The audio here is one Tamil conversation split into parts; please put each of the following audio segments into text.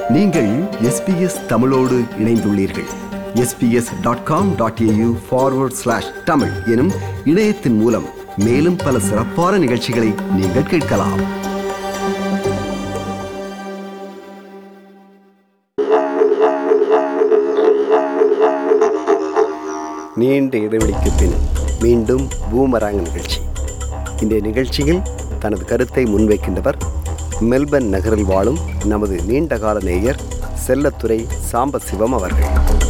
நீங்கள் எஸ்பிஎஸ் தமிழோடு இணைந்துள்ளீர்கள் SBS dot com dot A U forward slash Tamil எனும் இணையத்தின் மூலம் மேலும் பல சிறப்பான நிகழ்ச்சிகளை நீங்கள் கேட்கலாம் நீண்ட இடைவெளிக்கு பின் மீண்டும் பூமராங் நிகழ்ச்சி இந்த நிகழ்ச்சியில் தனது கருத்தை முன்வைக்கின்றவர் மெல்பர்ன் நகரில் வாழும் நமது நீண்டகால நேயர் செல்லத்துறை சாம்பசிவம் அவர்கள்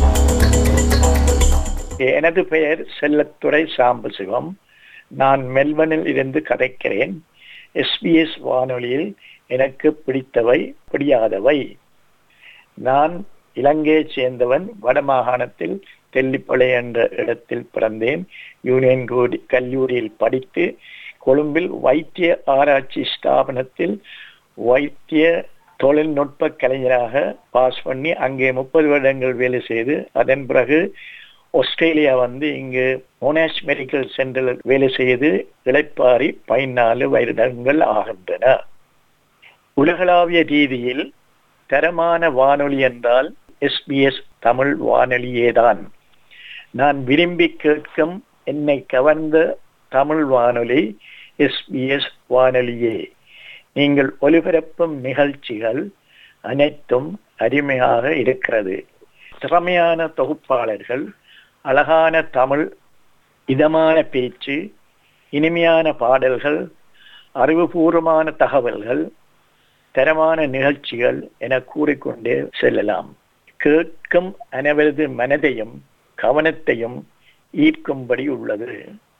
எனது பெயர் செல்லத்துறை சாம்பசிவம் நான் மெல்பர்னில் இருந்து கதைக்கிறேன் எஸ்பிஎஸ் வானொலியில் எனக்கு பிடித்தவை பிடியாதவை நான் இலங்கையைச் சேர்ந்தவன் வடமாகாணத்தில் தெல்லிப்பளை என்ற இடத்தில் பிறந்தேன் யூனியன் கோடி கல்லூரியில் படித்து கொழும்பில் வைத்திய ஆராய்ச்சி ஸ்தாபனத்தில் வைத்திய தொழில்நுட்ப கலைஞராக பாஸ் பண்ணி அங்கே முப்பது வருடங்கள் வேலை செய்து அதன் பிறகு ஆஸ்திரேலியா வந்து இங்கு மோனாஷ் மெடிக்கல் சென்டரில் வேலை செய்து இளைப்பாரி பதினாலு வருடங்கள் ஆகின்றன உலகளாவிய ரீதியில் தரமான வானொலி என்றால் எஸ்பிஎஸ் தமிழ் வானொலியேதான் நான் விரும்பி கேட்கும் என்னை கவர்ந்த தமிழ் வானொலி எஸ்பிஎஸ் வானொலியே நீங்கள் ஒலிபரப்பும் நிகழ்ச்சிகள் அனைத்தும் அருமையாக இருக்கிறது திறமையான தொகுப்பாளர்கள் அழகான தமிழ் இதமான பேச்சு இனிமையான பாடல்கள் அறிவுபூர்வமான தகவல்கள் தரமான நிகழ்ச்சிகள் என கூறிக்கொண்டே செல்லலாம் கேட்கும் அனைவரது மனதையும் கவனத்தையும் ஈர்க்கும்படி உள்ளது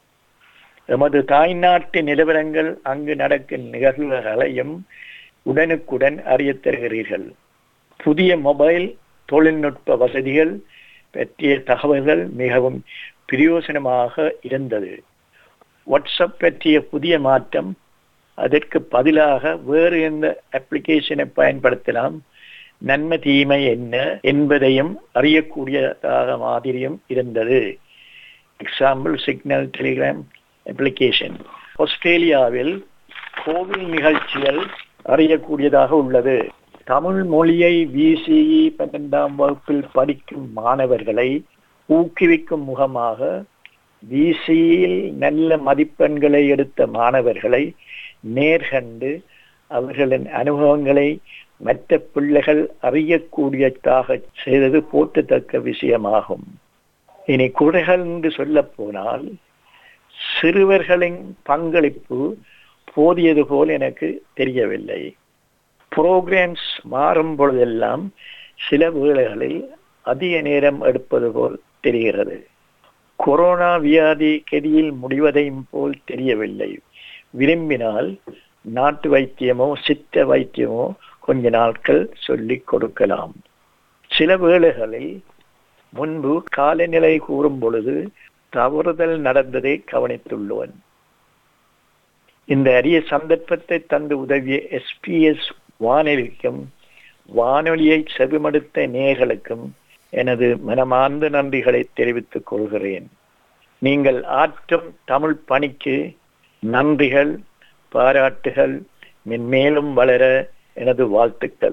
எமது தாய்நாட்டு நிலவரங்கள் அங்கு நடக்கும் நிகழ்வுகளையும் உடனுக்குடன் அறியத் தருகிறீர்கள் புதிய மொபைல் தொழில்நுட்ப வசதிகள் பற்றிய தகவல்கள் மிகவும் பிரயோசனமாக இருந்தது வாட்ஸ்அப் பற்றிய புதிய மாற்றம் அதற்கு பதிலாக வேறு எந்த அப்ளிகேஷனை பயன்படுத்தலாம் நன்மை தீமை என்ன என்பதையும் அறியக்கூடியதாக மாதிரியும் இருந்தது எக்ஸாம்பிள் சிக்னல் டெலிகிராம் அப்ளிகேஷன் ஆஸ்திரேலியாவில் கோவில் நிகழ்ச்சிகள் அறியக்கூடியதாக உள்ளது தமிழ் மொழியை விசிஇ பன்னெண்டாம் வகுப்பில் படிக்கும் மாணவர்களை ஊக்குவிக்கும் முகமாக விசியில் நல்ல மதிப்பெண்களை எடுத்த மாணவர்களை நேர்கண்டு அவர்களின் அனுபவங்களை மற்ற பிள்ளைகள் அறியக்கூடியதாக செய்தது போற்றத்தக்க விஷயமாகும் இனி குறைகள் என்று சொல்ல போனால் சிறுவர்களின் பங்களிப்பு போதியது போல் எனக்கு தெரியவில்லை புரோகிராம்ஸ் மாறும் பொழுதெல்லாம் சில வேளைகளில் அதிக நேரம் எடுப்பது போல் தெரிகிறது கொரோனா வியாதி கெதியில் முடிவதையும் போல் தெரியவில்லை விரும்பினால் நாட்டு வைத்தியமோ சித்த வைத்தியமோ கொஞ்ச நாட்கள் சொல்லிக் கொடுக்கலாம் சில வேளைகளில் முன்பு காலநிலை கூறும் பொழுது தவறுதல் நடந்ததை கவனித்துள்ளவன் இந்த அரிய சந்தர்ப்பத்தை தந்து உதவிய எஸ்பிஎஸ் வானொலிக்கும் வானொலியை செவிமடுத்த நேர்களுக்கும் எனது மனமார்ந்த நன்றிகளை தெரிவித்துக் கொள்கிறேன் நீங்கள் ஆற்றும் தமிழ் பணிக்கு நன்றிகள் பாராட்டுகள் மென்மேலும் வளர எனது வாழ்த்துக்கள்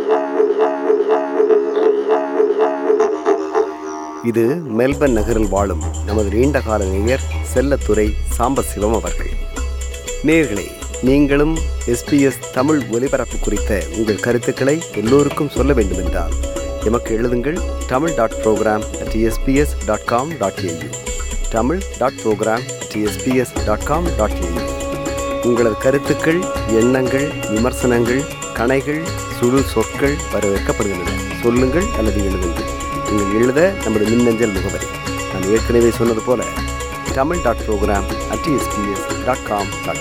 இது மெல்பர்ன் நகரில் வாழும் நமது நீண்டகால நேயர் செல்லத்துறை சாம்பசிவம் அவர்கள் நேயர்களே நீங்களும் எஸ்பிஎஸ் தமிழ் ஒலிபரப்பு குறித்த உங்கள் கருத்துக்களை எல்லோருக்கும் சொல்ல வேண்டுமென்றால் எமக்கு எழுதுங்கள் Tamil dot program at SBS dot com dot A U Tamil dot program at SBS dot com dot A U உங்களது கருத்துக்கள் எண்ணங்கள் விமர்சனங்கள் கணைகள் சுழு சொற்கள் வரவேற்கப்படுகின்றன சொல்லுங்கள் அல்லது எழுதுங்கள் நீங்கள் எழுத நமது மின்னஞ்சல் முகவரி நான் ஏற்கனவே சொன்னது போல Tamil dot program at SBS dot com dot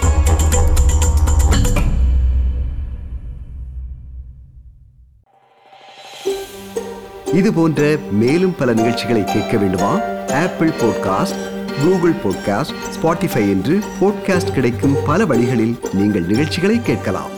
இது போன்ற மேலும் பல நிகழ்ச்சிகளை கேட்க வேண்டுமா Apple podcast Google podcast Spotify என்று பாட்காஸ்ட் கிடைக்கும் பல வழிகளில் நீங்கள் நிகழ்ச்சிகளை கேட்கலாம்